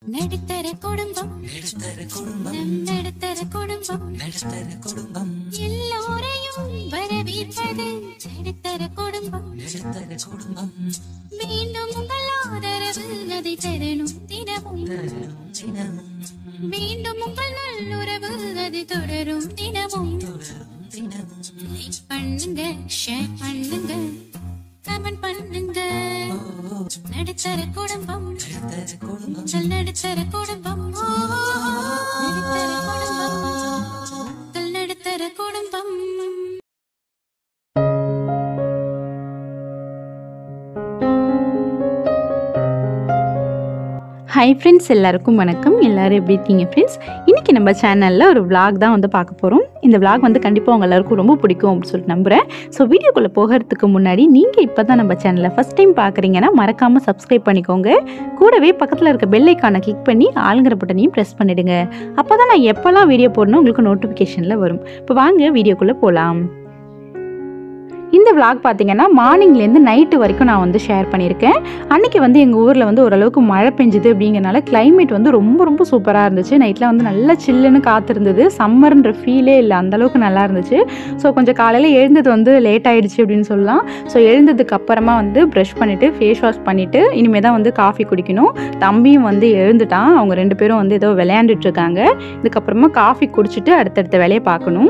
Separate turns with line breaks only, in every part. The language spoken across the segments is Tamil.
நடுத்தர குடும்பம்
நடுத்தர குடும்பம்
நம் நடுத்தர குடும்பம்
நடுத்தர குடும்பம்
எல்லோரையும் வரவேற்பது நடுத்தர குடும்பம்
நடுத்தர குடும்பம்
மீண்டும் உங்கள் ஆதரவு அதை தரணும் தினமும்
தரும் தினமும்
மீண்டும் உங்கள் நல்லுறவு அது தொடரும் தினமும்
தொடரும் தினமும்
லைக் பண்ணுங்க ஷேர் பண்ணுங்க கமெண்ட் பண்ணுங்க நடுத்தர குடும்பம்
நடுத்தர குடும்பம்
உங்கள் நடுத்தர குடும்பம் ஓ, நடுத்தர குடும்பம் உங்கள் நடுத்தர குடும்பம்
ஹாய் ஃப்ரெண்ட்ஸ் எல்லாருக்கும் வணக்கம் எல்லாரும் எப்படி இருக்கீங்க ஃப்ரெண்ட்ஸ் இன்றைக்கி நம்ம சேனலில் ஒரு vlog தான் வந்து பார்க்க போகிறோம் இந்த vlog வந்து கண்டிப்பாக உங்க எல்லாருக்கும் ரொம்ப பிடிக்கும் அப்படின்னு சொல்லிட்டு நம்புகிறேன் ஸோ வீடியோக்குள்ளே போகிறதுக்கு முன்னாடி நீங்கள் இப்போ தான் நம்ம சேனலை ஃபஸ்ட் டைம் பார்க்குறீங்கன்னா மறக்காமல் சப்ஸ்கிரைப் பண்ணிக்கோங்க கூடவே பக்கத்தில் இருக்க பெல் ஐக்கானை கிளிக் பண்ணி ஆளுங்கிற பட்டனையும் ப்ரெஸ் பண்ணிடுங்க அப்போ தான் நான் எப்போல்லாம் வீடியோ போடணும் உங்களுக்கு நோட்டிஃபிகேஷனில் வரும் இப்போ வாங்க வீடியோக்குள்ளே போகலாம் இந்த vlog பார்த்தீங்கன்னா மார்னிங்லேருந்து நைட்டு வரைக்கும் நான் வந்து ஷேர் பண்ணியிருக்கேன் அன்னைக்கு வந்து எங்கள் ஊரில் வந்து ஓரளவுக்கு மழை பெஞ்சுது அப்படிங்கறனால climate வந்து ரொம்ப ரொம்ப சூப்பராக இருந்துச்சு நைட்டில் வந்து நல்லா சில்லுன்னு காற்று இருந்தது சம்மர்ன்ற ஃபீலே இல்லை அந்தளவுக்கு நல்லா இருந்துச்சு ஸோ கொஞ்சம் காலையில் எழுந்தது வந்து லேட் ஆயிடுச்சு அப்படின்னு சொல்லலாம் ஸோ எழுந்ததுக்கு அப்புறமா வந்து ப்ரஷ் பண்ணிவிட்டு ஃபேஸ் வாஷ் பண்ணிவிட்டு இனிமேல் தான் வந்து காஃபி குடிக்கணும் தம்பியும் வந்து எழுந்துட்டான் அவங்க ரெண்டு பேரும் வந்து ஏதோ விளையாண்டுட்டு இருக்காங்க இதுக்கப்புறமா காஃபி குடிச்சிட்டு அடுத்தடுத்த வேலையை பார்க்கணும்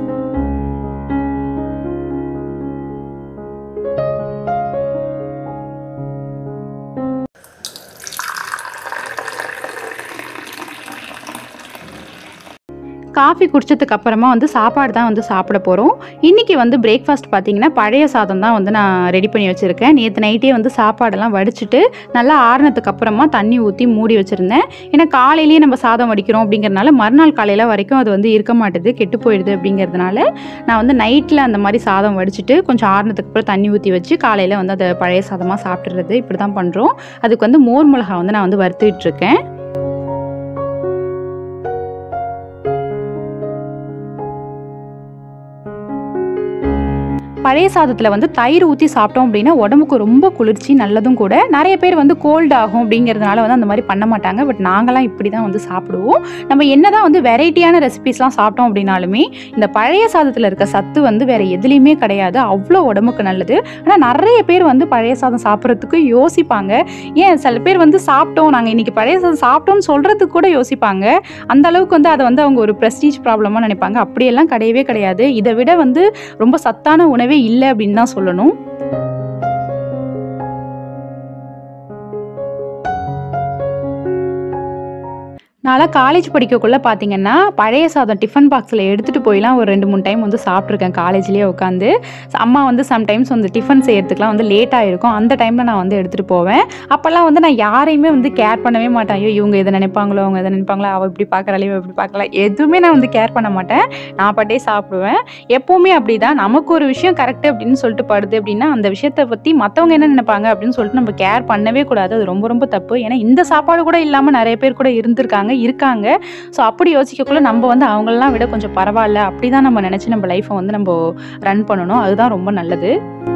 காஃபி குடிச்சதுக்கு அப்புறமா வந்து சாப்பாடு தான் வந்து சாப்பிட போகிறோம் இன்றைக்கி வந்து பிரேக்ஃபாஸ்ட் பார்த்தீங்கன்னா பழைய சாதம் தான் வந்து நான் ரெடி பண்ணி வச்சுருக்கேன் நேற்று நைட்டே வந்து சாப்பாடெல்லாம் வடிச்சிட்டு நல்லா ஆறுனதுக்கு அப்புறமா தண்ணி ஊற்றி மூடி வச்சுருந்தேன் ஏன்னா காலையிலேயே நம்ம சாதம் வடிக்கிறோம் அப்படிங்கிறதுனால மறுநாள் காலையில் வரைக்கும் அது வந்து இருக்க மாட்டுது கெட்டு போயிடுது அப்படிங்கிறதுனால நான் வந்து நைட்டில் அந்த மாதிரி சாதம் வடிச்சிட்டு கொஞ்சம் ஆறுனதுக்கு அப்புறம் தண்ணி ஊற்றி வச்சு காலையில் வந்து அதை பழைய சாதமாக சாப்பிட்றது இப்படி தான் பண்ணுறோம் அதுக்கு வந்து மோர் மிளகா வந்து நான் வந்து வறுத்துட்டு இருக்கேன் பழைய சாதத்தில் வந்து தயிர் ஊற்றி சாப்பிட்டோம் அப்படின்னா உடம்புக்கு ரொம்ப குளிர்ச்சி நல்லதும் கூட நிறைய பேர் வந்து கோல்டு ஆகும் அப்படிங்கிறதுனால வந்து அந்த மாதிரி பண்ண மாட்டாங்க பட் நாங்களாம் இப்படி தான் வந்து சாப்பிடுவோம் நம்ம என்னதான் வந்து வெரைட்டியான ரெசிபிஸ்லாம் சாப்பிட்டோம் அப்படின்னாலுமே இந்த பழைய சாதத்தில் இருக்க சத்து வந்து வேற எதுலேயுமே கிடையாது அவ்வளோ உடம்புக்கு நல்லது ஆனால் நிறைய பேர் வந்து பழைய சாதம் சாப்பிட்றதுக்கு யோசிப்பாங்க ஏன் சில பேர் வந்து சாப்பிட்டோம் நாங்கள் இன்னைக்கு பழைய சாதம் சாப்பிட்டோம்னு சொல்கிறதுக்கு கூட யோசிப்பாங்க அந்த அளவுக்கு வந்து அதை வந்து அவங்க ஒரு ப்ரெஸ்டீஜ் ப்ராப்ளமாக நினைப்பாங்க அப்படியெல்லாம் கிடையவே கிடையாது இதை விட வந்து ரொம்ப சத்தான உணவே இல்லை அப்படின்னு தான் சொல்லணும் நான்லாம் காலேஜ் படிக்கக்குள்ளே பார்த்தீங்கன்னா பழைய சாதம் டிஃபன் பாக்ஸில் எடுத்துகிட்டு போயெல்லாம் ஒரு ரெண்டு மூணு டைம் வந்து சாப்பிட்ருக்கேன் காலேஜ்லேயே உட்காந்து அம்மா வந்து சம்டைம்ஸ் வந்து டிஃபன் செய்யறதுக்குலாம் வந்து லேட்டாக இருக்கும் அந்த டைமில் நான் வந்து எடுத்துகிட்டு போவேன் அப்போல்லாம் வந்து நான் யாரையுமே வந்து கேர் பண்ணவே மாட்டேன் ஐயோ இவங்க இதை நினைப்பாங்களோ அவங்க இதை நினைப்பாங்களோ அவள் இப்படி பார்க்குறாளே இவ இப்படி பார்க்கல எதுவுமே நான் வந்து கேர் பண்ண மாட்டேன் நான் பாட்டே சாப்பிடுவேன் எப்போவுமே அப்படி தான் நமக்கு ஒரு விஷயம் கரெக்டு அப்படின்னு சொல்லிட்டு படுது அப்படின்னா அந்த விஷயத்தை பற்றி மற்றவங்க என்ன நினைப்பாங்க அப்படின்னு சொல்லிட்டு நம்ம கேர் பண்ணவே கூடாது அது ரொம்ப ரொம்ப தப்பு ஏன்னா இந்த சாப்பாடு கூட இல்லாமல் நிறைய பேர் கூட இருந்திருக்காங்க இருக்காங்க ஸோ அப்படி யோசிக்கக்குள்ள நம்ம வந்து அவங்களெல்லாம் விட கொஞ்சம் பரவாயில்ல அப்படி தான் நம்ம நினச்சி நம்ம லைஃப்பை வந்து நம்ம ரன் பண்ணணும் அதுதான் ரொம்ப நல்லது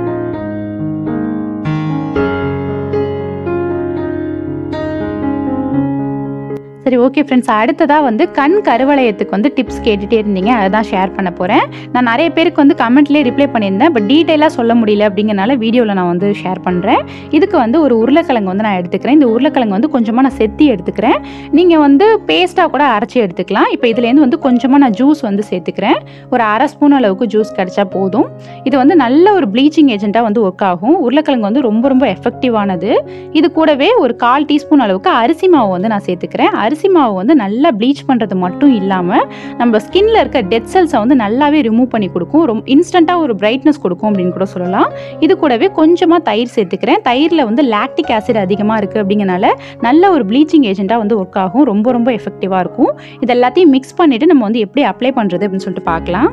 சரி ஓகே ஃப்ரெண்ட்ஸ் அடுத்ததாக வந்து கண் கருவளையத்துக்கு வந்து டிப்ஸ் கேட்டுகிட்டே இருந்தீங்க அதை தான் ஷேர் பண்ண போகிறேன் நான் நிறைய பேருக்கு வந்து கமெண்ட்லேயே ரிப்ளை பண்ணியிருந்தேன் பட் டீட்டெயிலாக சொல்ல முடியல அப்படிங்கறனால வீடியோவில் நான் வந்து ஷேர் பண்ணுறேன் இதுக்கு வந்து ஒரு உருளைக்கிழங்கு வந்து நான் எடுத்துக்கிறேன் இந்த உருளைக்கிழங்கு வந்து கொஞ்சமாக நான் செத்தி எடுத்துக்கிறேன் நீங்கள் வந்து பேஸ்ட்டாக கூட அரைச்சி எடுத்துக்கலாம் இப்போ இதுலேருந்து வந்து கொஞ்சமாக நான் ஜூஸ் வந்து சேர்த்துக்கிறேன் ஒரு அரை ஸ்பூன் அளவுக்கு ஜூஸ் கிடைச்சா போதும் இது வந்து நல்ல ஒரு ப்ளீச்சிங் ஏஜென்ட்டாக வந்து ஒர்க் ஆகும் உருளைக்கிழங்கு வந்து ரொம்ப ரொம்ப எஃபெக்டிவானது இது கூடவே ஒரு கால் டீஸ்பூன் அளவுக்கு அரிசி மாவு வந்து நான் சேர்த்துக்கிறேன் அரிசி மாவு வந்து நல்லா ப்ளீச் பண்ணுறது மட்டும் இல்லாமல் நம்ம ஸ்கின்ல இருக்க டெட் செல்ஸை வந்து நல்லாவே ரிமூவ் பண்ணி கொடுக்கும் ரொம்ப இன்ஸ்டண்ட்டாக ஒரு பிரைட்னஸ் கொடுக்கும் அப்படின்னு கூட சொல்லலாம் இது கூடவே கொஞ்சமாக தயிர் சேர்த்துக்கிறேன் தயிரில் வந்து லாக்டிக் ஆசிட் அதிகமாக இருக்குது அப்படிங்கனால நல்ல ஒரு ப்ளீச்சிங் ஏஜென்ட்டாக வந்து ஒர்க் ஆகும் ரொம்ப ரொம்ப எஃபெக்டிவாக இருக்கும் இது எல்லாத்தையும் மிக்ஸ் பண்ணிவிட்டு நம்ம வந்து எப்படி அப்ளை பண்ணுறது அப்படின்னு சொல்லிட்டு பார்க்கலாம்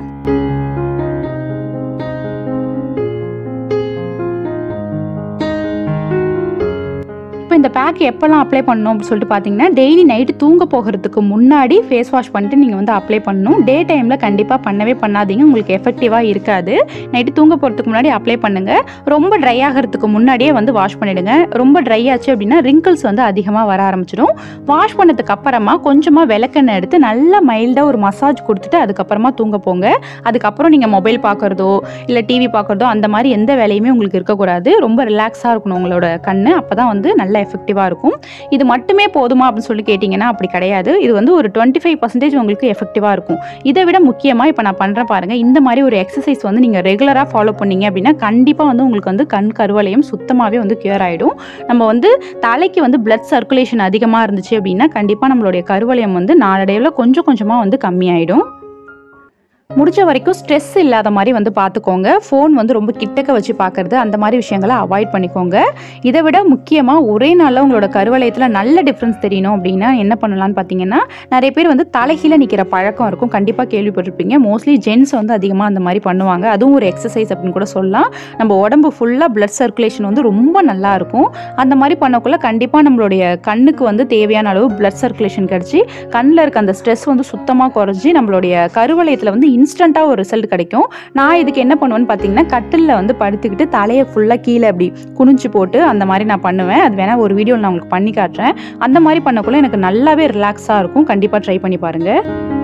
இப்போ இந்த பேக் எப்போல்லாம் அப்ளை பண்ணணும் அப்படின்னு சொல்லிட்டு பார்த்தீங்கன்னா டெய்லி நைட்டு தூங்க போகிறதுக்கு முன்னாடி ஃபேஸ் வாஷ் பண்ணிட்டு நீங்கள் வந்து அப்ளை பண்ணணும் டே டைமில் கண்டிப்பாக பண்ணவே பண்ணாதீங்க உங்களுக்கு எஃபெக்டிவாக இருக்காது நைட்டு தூங்க போகிறதுக்கு முன்னாடி அப்ளை பண்ணுங்கள் ரொம்ப ட்ரை ஆகிறதுக்கு முன்னாடியே வந்து வாஷ் பண்ணிடுங்க ரொம்ப ட்ரை ஆச்சு அப்படின்னா ரிங்கிள்ஸ் வந்து அதிகமாக வர ஆரம்பிச்சிடும் வாஷ் பண்ணதுக்கு அப்புறமா கொஞ்சமாக விளக்கெண்ணெய் எடுத்து நல்லா மைல்டாக ஒரு மசாஜ் கொடுத்துட்டு அதுக்கப்புறமா தூங்க போங்க அதுக்கப்புறம் நீங்கள் மொபைல் பார்க்குறதோ இல்லை டிவி பார்க்குறதோ அந்த மாதிரி எந்த வேலையுமே உங்களுக்கு இருக்கக்கூடாது ரொம்ப ரிலாக்ஸாக இருக்கணும் உங்களோட கண்ணு அப்போ தான் வந்து நல்லா எஃபெக்டிவாக இருக்கும் இது மட்டுமே போதுமா அப்படின்னு சொல்லி கேட்டிங்கன்னா அப்படி கிடையாது இது வந்து ஒரு டுவெண்ட்டி ஃபைவ் பர்சன்டேஜ் உங்களுக்கு எஃபெக்டிவாக இருக்கும் இதை விட முக்கியமாக இப்போ நான் பண்ணுறேன் பாருங்கள் இந்த மாதிரி ஒரு எக்ஸசைஸ் வந்து நீங்கள் ரெகுலராக ஃபாலோ பண்ணீங்க அப்படின்னா கண்டிப்பாக வந்து உங்களுக்கு வந்து கண் கருவளையம் சுத்தமாகவே வந்து கியூர் ஆகிடும் நம்ம வந்து தலைக்கு வந்து பிளட் சர்க்குலேஷன் அதிகமாக இருந்துச்சு அப்படின்னா கண்டிப்பாக நம்மளுடைய கருவளையம் வந்து நாளடைவில் கொஞ்சம் கொஞ்சமாக வந்து கம்மியாயிடும் முடிஞ்ச வரைக்கும் ஸ்ட்ரெஸ் இல்லாத மாதிரி வந்து பார்த்துக்கோங்க ஃபோன் வந்து ரொம்ப கிட்டக்க வச்சு பார்க்கறது அந்த மாதிரி விஷயங்களை அவாய்ட் பண்ணிக்கோங்க இதை விட முக்கியமாக ஒரே நாளில் உங்களோட கருவளையத்தில் நல்ல டிஃப்ரென்ஸ் தெரியணும் அப்படின்னா என்ன பண்ணலாம்னு பார்த்தீங்கன்னா நிறைய பேர் வந்து தலைகீழ நிற்கிற பழக்கம் இருக்கும் கண்டிப்பாக கேள்விப்பட்டிருப்பீங்க மோஸ்ட்லி ஜென்ஸ் வந்து அதிகமாக அந்த மாதிரி பண்ணுவாங்க அதுவும் ஒரு எக்ஸசைஸ் அப்படின்னு கூட சொல்லலாம் நம்ம உடம்பு ஃபுல்லாக பிளட் சர்க்குலேஷன் வந்து ரொம்ப நல்லா இருக்கும் அந்த மாதிரி பண்ணக்குள்ள கண்டிப்பாக நம்மளுடைய கண்ணுக்கு வந்து தேவையான அளவு பிளட் சர்க்குலேஷன் கிடச்சி கண்ணில் இருக்க அந்த ஸ்ட்ரெஸ் வந்து சுத்தமாக குறைஞ்சி நம்மளுடைய கருவளையத்தில் வந்து இன்ஸ்டண்ட்டாக ஒரு ரிசல்ட் கிடைக்கும் நான் இதுக்கு என்ன பண்ணுவேன்னு பார்த்தீங்கன்னா கட்டிலில் வந்து படுத்துக்கிட்டு தலையை ஃபுல்லாக கீழே அப்படி குனிஞ்சு போட்டு அந்த மாதிரி நான் பண்ணுவேன் அது வேணால் ஒரு வீடியோவில் நான் உங்களுக்கு பண்ணி காட்டுறேன் அந்த மாதிரி பண்ணக்குள்ள எனக்கு நல்லாவே ரிலாக்ஸாக இருக்கும் கண்டிப்பாக ட்ரை பண்ணி பாருங்கள்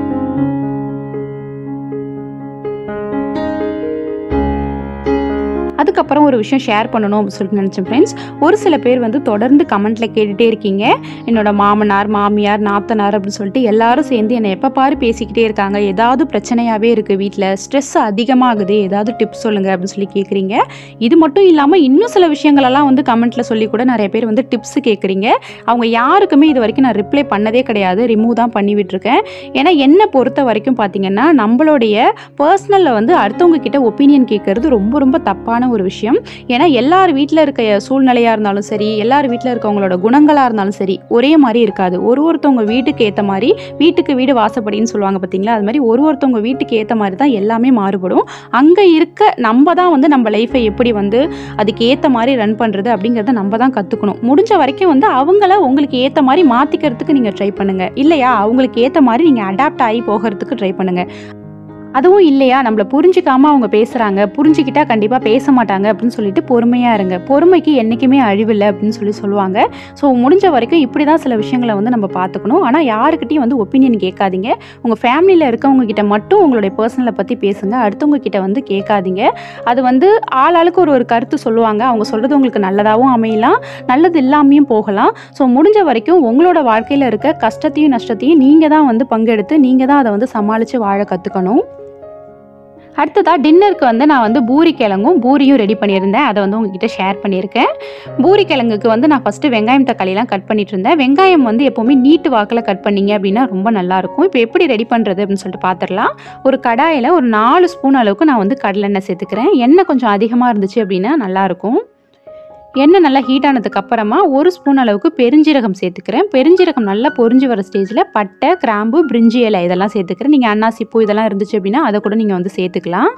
அதுக்கப்புறம் ஒரு விஷயம் ஷேர் பண்ணணும் அப்படின்னு சொல்லிட்டு நினச்சேன் ஃப்ரெண்ட்ஸ் ஒரு சில பேர் வந்து தொடர்ந்து கமெண்ட்டில் கேட்டுகிட்டே இருக்கீங்க என்னோட மாமனார் மாமியார் நாத்தனார் அப்படின்னு சொல்லிட்டு எல்லாரும் சேர்ந்து என்னை எப்போ பாரு பேசிக்கிட்டே இருக்காங்க ஏதாவது பிரச்சனையாகவே இருக்குது வீட்டில் ஸ்ட்ரெஸ் அதிகமாகுது ஏதாவது டிப்ஸ் சொல்லுங்கள் அப்படின்னு சொல்லி கேட்குறீங்க இது மட்டும் இல்லாமல் இன்னும் சில விஷயங்களெல்லாம் வந்து கமெண்ட்டில் சொல்லி கூட நிறைய பேர் வந்து டிப்ஸ் கேட்குறீங்க அவங்க யாருக்குமே இது வரைக்கும் நான் ரிப்ளை பண்ணதே கிடையாது ரிமூவ் தான் பண்ணி விட்டுருக்கேன் ஏன்னா என்னை பொறுத்த வரைக்கும் பார்த்தீங்கன்னா நம்மளுடைய பர்சனலில் வந்து அடுத்தவங்க கிட்ட ஒப்பீனியன் கேட்கறது ரொம்ப ரொம்ப தப்பான ஒரு விஷயம் ஏன்னா எல்லார் வீட்டில் இருக்க சூழ்நிலையாக இருந்தாலும் சரி எல்லார் வீட்டில் இருக்கவங்களோட குணங்களாக இருந்தாலும் சரி ஒரே மாதிரி இருக்காது ஒரு ஒருத்தவங்க வீட்டுக்கு ஏற்ற மாதிரி வீட்டுக்கு வீடு வாசப்படின்னு சொல்லுவாங்க பார்த்தீங்களா அது மாதிரி ஒரு ஒருத்தவங்க வீட்டுக்கு ஏற்ற மாதிரி தான் எல்லாமே மாறுபடும் அங்கே இருக்க நம்ம தான் வந்து நம்ம லைஃப்பை எப்படி வந்து அதுக்கு ஏற்ற மாதிரி ரன் பண்ணுறது அப்படிங்கிறத நம்ம தான் கற்றுக்கணும் முடிஞ்ச வரைக்கும் வந்து அவங்கள உங்களுக்கு ஏற்ற மாதிரி மாற்றிக்கிறதுக்கு நீங்கள் ட்ரை பண்ணுங்கள் இல்லையா அவங்களுக்கு ஏற்ற மாதிரி நீங்கள் அடாப்ட் ஆகி போகிறதுக்கு ட்ரை பண்ணுங்கள் அதுவும் இல்லையா நம்மளை புரிஞ்சுக்காம அவங்க பேசுகிறாங்க புரிஞ்சுக்கிட்டா கண்டிப்பாக பேச மாட்டாங்க அப்படின்னு சொல்லிட்டு பொறுமையாக இருங்க பொறுமைக்கு என்றைக்குமே அழிவில்லை அப்படின்னு சொல்லி சொல்லுவாங்க ஸோ முடிஞ்ச வரைக்கும் இப்படி தான் சில விஷயங்களை வந்து நம்ம பார்த்துக்கணும் ஆனால் யாருக்கிட்டையும் வந்து ஒப்பீனியன் கேட்காதீங்க உங்கள் ஃபேமிலியில் இருக்கவங்க கிட்ட மட்டும் உங்களுடைய பர்சனலை பற்றி பேசுங்க அடுத்தவங்க கிட்ட வந்து கேட்காதீங்க அது வந்து ஆள் ஆளுக்கு ஒரு ஒரு கருத்து சொல்லுவாங்க அவங்க சொல்கிறது உங்களுக்கு நல்லதாகவும் அமையலாம் நல்லது இல்லாமையும் போகலாம் ஸோ முடிஞ்ச வரைக்கும் உங்களோட வாழ்க்கையில் இருக்க கஷ்டத்தையும் நஷ்டத்தையும் நீங்கள் தான் வந்து பங்கெடுத்து நீங்கள் தான் அதை வந்து சமாளித்து வாழ கற்றுக்கணும் அடுத்ததாக டின்னருக்கு வந்து நான் வந்து பூரி கிழங்கும் பூரியும் ரெடி பண்ணியிருந்தேன் அதை வந்து உங்ககிட்ட ஷேர் பண்ணியிருக்கேன் பூரி கிழங்குக்கு வந்து நான் ஃபஸ்ட்டு வெங்காயம் தக்காளிலாம் கட் பண்ணிட்டு இருந்தேன் வெங்காயம் வந்து எப்போவுமே நீட்டு வாக்கில் கட் பண்ணீங்க அப்படின்னா ரொம்ப நல்லாயிருக்கும் இப்போ எப்படி ரெடி பண்ணுறது அப்படின்னு சொல்லிட்டு பார்த்துடலாம் ஒரு கடாயில் ஒரு நாலு ஸ்பூன் அளவுக்கு நான் வந்து கடலெண்ணெய் சேர்த்துக்கிறேன் எண்ணெய் கொஞ்சம் அதிகமாக இருந்துச்சு அப்படின்னா நல்லாயிருக்கும் எண்ணெய் நல்லா ஹீட் ஆனதுக்கு அப்புறமா ஒரு ஸ்பூன் அளவுக்கு பெருஞ்சீரகம் சேர்த்துக்கிறேன் பெருஞ்சீரகம் நல்லா பொரிஞ்சு வர ஸ்டேஜில் பட்டை கிராம்பு பிரிஞ்சி இலை இதெல்லாம் சேர்த்துக்கிறேன் நீங்கள் அன்னாசி பூ இதெல்லாம் இருந்துச்சு அப்படின்னா அதை கூட நீங்கள் வந்து சேர்த்துக்கலாம்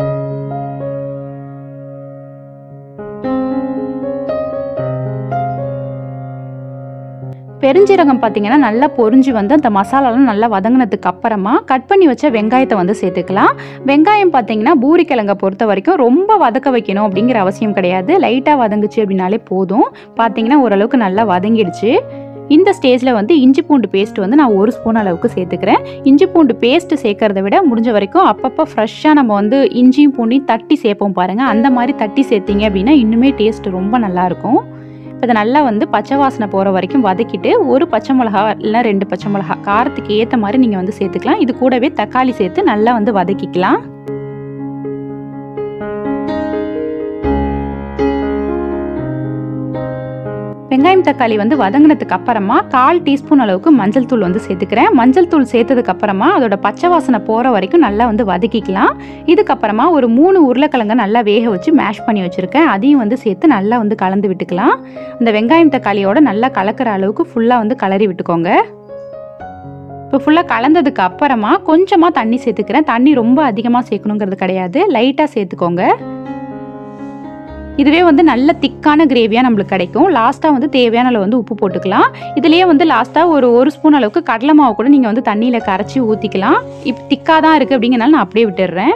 பெருஞ்சீரகம் பார்த்தீங்கன்னா நல்லா பொரிஞ்சு வந்து அந்த மசாலாலாம் நல்லா வதங்கினதுக்கு அப்புறமா கட் பண்ணி வச்ச வெங்காயத்தை வந்து சேர்த்துக்கலாம் வெங்காயம் பார்த்தீங்கன்னா பூரிக்கிழங்கை பொறுத்த வரைக்கும் ரொம்ப வதக்க வைக்கணும் அப்படிங்கிற அவசியம் கிடையாது லைட்டாக வதங்குச்சு அப்படின்னாலே போதும் பார்த்தீங்கன்னா ஓரளவுக்கு நல்லா வதங்கிடுச்சு இந்த ஸ்டேஜில் வந்து இஞ்சி பூண்டு பேஸ்ட் வந்து நான் ஒரு ஸ்பூன் அளவுக்கு சேர்த்துக்கிறேன் இஞ்சி பூண்டு பேஸ்ட் சேர்க்கறத விட முடிஞ்ச வரைக்கும் அப்பப்போ ஃப்ரெஷ்ஷாக நம்ம வந்து இஞ்சியும் பூண்டையும் தட்டி சேர்ப்போம் பாருங்கள் அந்த மாதிரி தட்டி சேர்த்தீங்க அப்படின்னா இன்னுமே டேஸ்ட் ரொம்ப நல்லாயிருக்கும் இப்போ இதை நல்லா வந்து பச்சை வாசனை போகிற வரைக்கும் வதக்கிட்டு ஒரு பச்சை மிளகா இல்லைனா ரெண்டு பச்சை மிளகா காரத்துக்கு ஏற்ற மாதிரி நீங்கள் வந்து சேர்த்துக்கலாம் இது கூடவே தக்காளி சேர்த்து நல்லா வந்து வதக்கிக்கலாம் வெங்காயம் தக்காளி வந்து வதங்கினதுக்கு அப்புறமா கால் டீஸ்பூன் அளவுக்கு மஞ்சள் தூள் வந்து சேர்த்துக்கிறேன் மஞ்சள் தூள் சேர்த்ததுக்கு அப்புறமா அதோட பச்சை வாசனை போகிற வரைக்கும் நல்லா வந்து வதக்கிக்கலாம் இதுக்கப்புறமா ஒரு மூணு உருளைக்கிழங்க நல்லா வேக வச்சு மேஷ் பண்ணி வச்சுருக்கேன் அதையும் வந்து சேர்த்து நல்லா வந்து கலந்து விட்டுக்கலாம் இந்த வெங்காயம் தக்காளியோட நல்லா கலக்கிற அளவுக்கு ஃபுல்லாக வந்து கலரி விட்டுக்கோங்க இப்போ ஃபுல்லாக கலந்ததுக்கு அப்புறமா கொஞ்சமாக தண்ணி சேர்த்துக்கிறேன் தண்ணி ரொம்ப அதிகமாக சேர்க்கணுங்கிறது கிடையாது லைட்டாக சேர்த்துக்கோங்க இதுவே வந்து நல்ல திக்கான கிரேவியாக நம்மளுக்கு கிடைக்கும் லாஸ்ட்டாக வந்து தேவையான அளவு வந்து உப்பு போட்டுக்கலாம் இதுலேயே வந்து லாஸ்ட்டாக ஒரு ஒரு ஸ்பூன் அளவுக்கு கடலை மாவு கூட நீங்கள் வந்து தண்ணியில் கரைச்சி ஊற்றிக்கலாம் இப்போ திக்காக தான் இருக்குது அப்படிங்கிறனால நான் அப்படியே விட்டுடுறேன்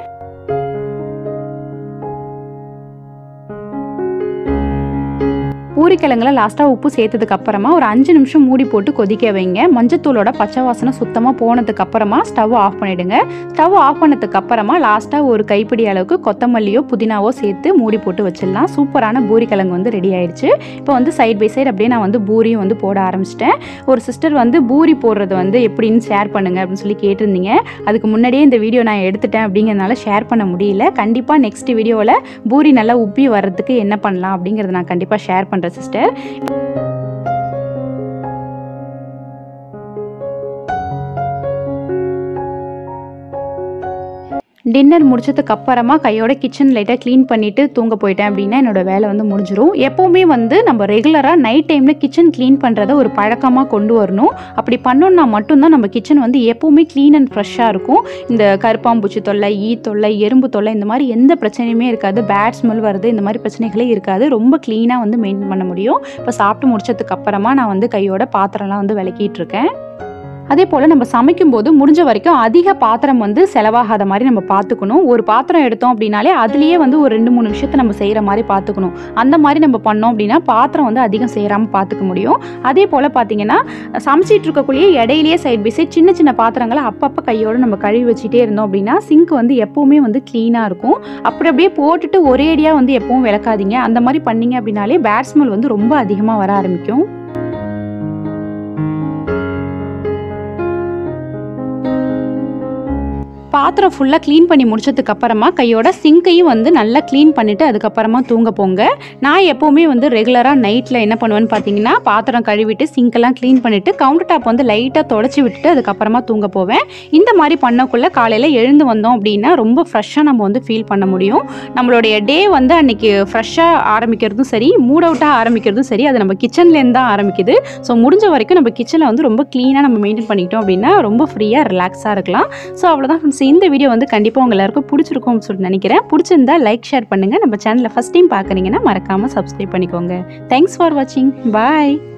பூரிக்கிழங்குல லாஸ்ட்டாக உப்பு சேர்த்ததுக்கு அப்புறமா ஒரு அஞ்சு நிமிஷம் மூடி போட்டு கொதிக்க வைங்க மஞ்சத்தூளோட பச்சை வாசனை சுத்தமாக போனதுக்கு அப்புறமா ஸ்டவ் ஆஃப் பண்ணிடுங்க ஸ்டவ் ஆஃப் பண்ணதுக்கு அப்புறமா லாஸ்ட்டாக ஒரு கைப்பிடி அளவுக்கு கொத்தமல்லியோ புதினாவோ சேர்த்து மூடி போட்டு வச்சிடலாம் சூப்பரான பூரிக்கிழங்கு வந்து ரெடி ஆயிடுச்சு இப்போ வந்து சைட் பை சைடு அப்படியே நான் வந்து பூரியும் வந்து போட ஆரம்பிச்சிட்டேன் ஒரு சிஸ்டர் வந்து பூரி போடுறது வந்து எப்படின்னு ஷேர் பண்ணுங்க அப்படின்னு சொல்லி கேட்டிருந்தீங்க அதுக்கு முன்னாடியே இந்த வீடியோ நான் எடுத்துட்டேன் அப்படிங்கிறதுனால ஷேர் பண்ண முடியல கண்டிப்பாக நெக்ஸ்ட் வீடியோவில் பூரி நல்லா உப்பி வர்றதுக்கு என்ன பண்ணலாம் அப்படிங்கிறத நான் கண்டிப்பாக ஷேர் பண்ணுறேன் சிஸ்டர் டின்னர் முடிச்சதுக்கு அப்புறமா கையோட கிச்சன் லைட்டாக க்ளீன் பண்ணிட்டு தூங்க போயிட்டேன் அப்படின்னா என்னோட வேலை வந்து முடிஞ்சிரும் எப்போவுமே வந்து நம்ம ரெகுலராக நைட் டைமில் கிச்சன் க்ளீன் பண்ணுறத ஒரு பழக்கமாக கொண்டு வரணும் அப்படி பண்ணோம்னா மட்டும்தான் நம்ம கிச்சன் வந்து எப்போவுமே க்ளீன் அண்ட் ஃப்ரெஷ்ஷாக இருக்கும் இந்த கருப்பாம்பூச்சி தொல்லை ஈ தொல்லை எறும்பு தொல்லை இந்த மாதிரி எந்த பிரச்சனையுமே இருக்காது பேட் ஸ்மெல் வருது இந்த மாதிரி பிரச்சனைகளே இருக்காது ரொம்ப க்ளீனாக வந்து மெயின்டைன் பண்ண முடியும் இப்போ சாப்பிட்டு முடிச்சதுக்கு அப்புறமா நான் வந்து கையோட பாத்திரம்லாம் வந்து விளக்கிட்டு இருக்கேன் அதே போல் நம்ம சமைக்கும்போது முடிஞ்ச வரைக்கும் அதிக பாத்திரம் வந்து செலவாகாத மாதிரி நம்ம பார்த்துக்கணும் ஒரு பாத்திரம் எடுத்தோம் அப்படின்னாலே அதுலேயே வந்து ஒரு ரெண்டு மூணு விஷயத்தை நம்ம செய்கிற மாதிரி பார்த்துக்கணும் அந்த மாதிரி நம்ம பண்ணோம் அப்படின்னா பாத்திரம் வந்து அதிகம் சேராமல் பார்த்துக்க முடியும் அதே போல் பார்த்தீங்கன்னா சமைச்சிட்டு இருக்கக்குள்ளேயே இடையிலேயே சைட் பை சைட் சின்ன சின்ன பாத்திரங்களை அப்பப்போ கையோட நம்ம கழுவி வச்சுட்டே இருந்தோம் அப்படின்னா சிங்க் வந்து எப்போவுமே வந்து க்ளீனாக இருக்கும் அப்படி அப்படியே போட்டுட்டு ஒரே அடியாக வந்து எப்பவும் விளக்காதீங்க அந்த மாதிரி பண்ணீங்க அப்படின்னாலே பேட் ஸ்மெல் வந்து ரொம்ப அதிகமாக வர ஆரம்பிக்கும் பாத்திரம் ஃபுல்லாக க்ளீன் பண்ணி முடிச்சதுக்கு அப்புறமா கையோட சிங்கையும் வந்து நல்லா க்ளீன் பண்ணிவிட்டு அதுக்கப்புறமா தூங்க போங்க நான் எப்போவுமே வந்து ரெகுலராக நைட்டில் என்ன பண்ணுவேன்னு பார்த்தீங்கன்னா பாத்திரம் கழுவிட்டு சிங்கெல்லாம் க்ளீன் பண்ணிவிட்டு கவுண்டர் டாப் வந்து லைட்டாக தொடச்சி விட்டுட்டு அதுக்கப்புறமா தூங்க போவேன் இந்த மாதிரி பண்ணக்குள்ளே காலையில் எழுந்து வந்தோம் அப்படின்னா ரொம்ப ஃப்ரெஷ்ஷாக நம்ம வந்து ஃபீல் பண்ண முடியும் நம்மளுடைய டே வந்து அன்னைக்கு ஃப்ரெஷ்ஷாக ஆரம்பிக்கிறதும் சரி மூட் அவுட்டாக ஆரம்பிக்கிறதும் சரி அது நம்ம கிச்சன்லேருந்து தான் ஆரம்பிக்குது ஸோ முடிஞ்ச வரைக்கும் நம்ம கிச்சனை வந்து ரொம்ப க்ளீனாக நம்ம மெயின்டைன் பண்ணிக்கிட்டோம் அப்படின்னா ரொம்ப ஃப்ரீயாக ரிலாக்ஸாக இருக்கலாம் ஸோ அவ்வளோதான் ஃப்ரெண்ட்ஸ் இந்த வீடியோ வந்து கண்டிப்பாக உங்க எல்லாருக்கும் பிடிச்சிருக்கும்னு சொல்லிட்டு நினைக்கிறேன் பிடிச்சிருந்தா லைக் ஷேர் பண்ணுங்கள் நம்ம சேனலை ஃபஸ்ட் டைம் பார்க்குறீங்கன்னா மறக்காமல் சப்ஸ்கிரைப் பண்ணிக்கோங்க தேங்க்ஸ் ஃபார் வாட்சிங் பாய்